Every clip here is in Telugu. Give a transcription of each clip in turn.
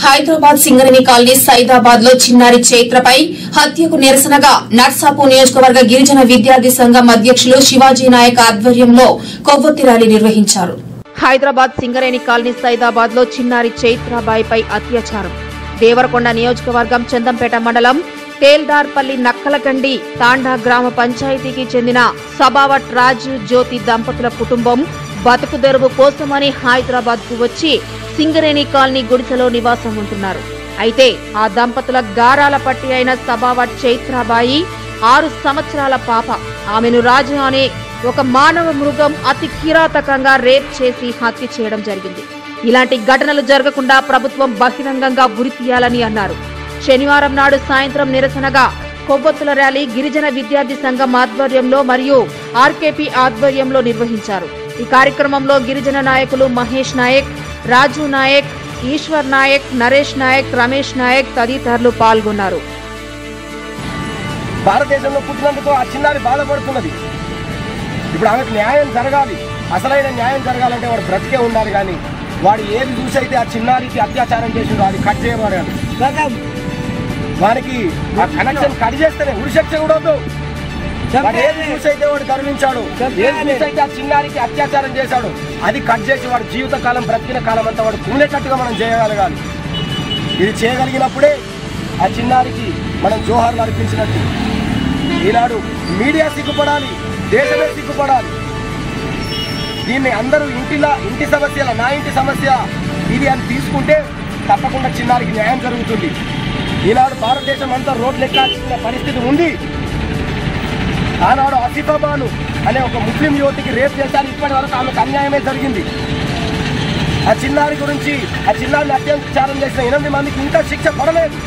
హైదరాబాద్ సింగరేణి కాలనీ సైదాబాద్ లో చిన్నారి చైత్రపై హత్యకు నిరసనగా నర్సాపు నియోజకవర్గ గిరిజన విద్యార్థి సంఘం అధ్యక్షులు శివాజీ నాయక్ ఆధ్వర్యంలో కొవ్వొత్తి ర్యాలీ నిర్వహించారు హైదరాబాద్ సింగరేణి కాలనీ సైదాబాద్ లో చిన్నారి చైత్రాబాయిపై అత్యాచారం దేవరకొండ నియోజకవర్గం చందంపేట మండలం తేల్దార్పల్లి నక్కలకండి తాండా గ్రామ పంచాయతీకి చెందిన సబావట్ రాజు జ్యోతి దంపతుల కుటుంబం బతుకు తెరువు కోసమని హైదరాబాద్ కు వచ్చి సింగరేణి కాలనీ గుడిసెలో నివాసం ఉంటున్నారు అయితే ఆ దంపతుల గారాల పట్టి అయిన సబావట్ చైత్రాబాయి ఆరు సంవత్సరాల పాప ఆమెను రాజు అనే ఒక మానవ మృగం అతి కిరాతకంగా రేప్ చేసి హత్య చేయడం జరిగింది ఇలాంటి ఘటనలు జరగకుండా ప్రభుత్వం బహిరంగంగా ఉరి తీయాలని అన్నారు శనివారం నాడు సాయంత్రం నిరసనగా కొవ్వొత్తుల ర్యాలీ గిరిజన విద్యార్థి సంఘం ఆధ్వర్యంలో మరియు ఆర్కేపీ ఆధ్వర్యంలో నిర్వహించారు ఈ కార్యక్రమంలో గిరిజన నాయకులు మహేష్ నాయక్ రాజు నాయక్ ఈశ్వర్ నాయక్ నరేష్ నాయక్ రమేష్ నాయక్ తదితరులు పాల్గొన్నారు భారతదేశంలో పుట్టినందుకు ఆ చిన్నారి బాధపడుతున్నది ఇప్పుడు ఆమెకు న్యాయం జరగాలి అసలైన న్యాయం జరగాలంటే వాడు బ్రతికే ఉండాలి కానీ వాడు ఏది చూసి అయితే ఆ చిన్నారికి అత్యాచారం చేసిండో అది కట్ చేయబడాలి వానికి ఆ కనెక్షన్ కట్ చేస్తేనే ఉరిశిక్ష కూడా వద్దు వాడు ఏది చూసి అయితే వాడు గర్వించాడు ఏది చూసి అయితే ఆ చిన్నారికి అత్యాచారం చేశాడు అది కట్ చేసి వాడు జీవిత కాలం బ్రతికిన కాలం అంతా వాడు కుమిలేటట్టుగా మనం చేయగలగాలి ఇది చేయగలిగినప్పుడే ఆ చిన్నారికి మనం జోహార్లు అర్పించినట్టు ఈనాడు మీడియా సిగ్గుపడాలి దేశమే సిగ్గుపడాలి దీన్ని అందరూ ఇంటిలా ఇంటి సమస్యల నా ఇంటి సమస్య ఇది అని తీసుకుంటే తప్పకుండా చిన్నారికి న్యాయం జరుగుతుంది ఈనాడు భారతదేశం అంతా రోడ్లు ఎక్కాల్సిన పరిస్థితి ఉంది ఆనాడు ఆసిఫాబాను అనే ఒక ముస్లిం యువతికి రేప్ చేశారు ఇప్పటి వరకు ఆమెకు అన్యాయమే జరిగింది ఆ చిన్నారి గురించి ఆ చిన్నారిని అత్యాచారం చేసిన ఎనిమిది మందికి ఇంకా శిక్ష పడలేదు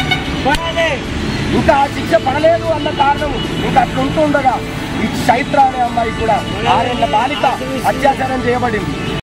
ఇంకా ఆ శిక్ష పడలేదు అన్న కారణం ఇంకా అట్లుంటుండగా ఈ చైత్ర అనే అమ్మాయి కూడా ఆరేళ్ల బాలిక అత్యాచారం చేయబడింది